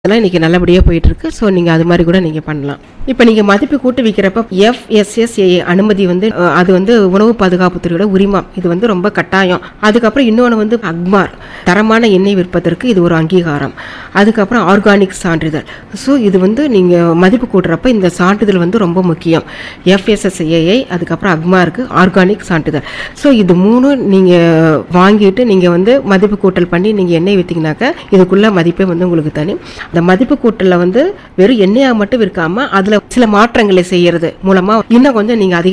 அதெல்லாம் இன்னைக்கு நல்லபடியாக போயிட்டு இருக்கு ஸோ நீங்கள் அது மாதிரி கூட நீங்கள் பண்ணலாம் இப்போ நீங்கள் மதிப்பு கூட்டு விற்கிறப்ப எஃப்எஸ்எஸ்ஏ அனுமதி வந்து அஹ், அது வந்து உணவு பாதுகாப்புத்துறையோட உரிமம் இது வந்து ரொம்ப கட்டாயம் அதுக்கப்புறம் இன்னொன்று வந்து அக்மார் தரமான எண்ணெய் விற்பதற்கு இது ஒரு அங்கீகாரம் அதுக்கப்புறம் ஆர்கானிக் சான்றிதழ் ஸோ இது வந்து நீங்கள் மதிப்பு கூட்டுறப்ப இந்த சான்றிதழ் வந்து ரொம்ப முக்கியம் எஃப்எஸ்எஸ்ஏஐ அதுக்கப்புறம் அக்மாருக்கு ஆர்கானிக் சான்றிதழ் ஸோ இது மூணு நீங்கள் வாங்கிட்டு நீங்கள் வந்து மதிப்பு கூட்டல் பண்ணி நீங்கள் எண்ணெய் விற்றீங்கனாக்கா இதுக்குள்ள மதிப்பே வந்து உங்களுக்கு தனி அந்த மதிப்பு கூட்டலில் வந்து வெறும் எண்ணெயாக மட்டும் விற்காம அதில் சில மாற்றங்களை செய்யறது மூலமாக இன்னும் கொஞ்சம் நீங்கள் அதிக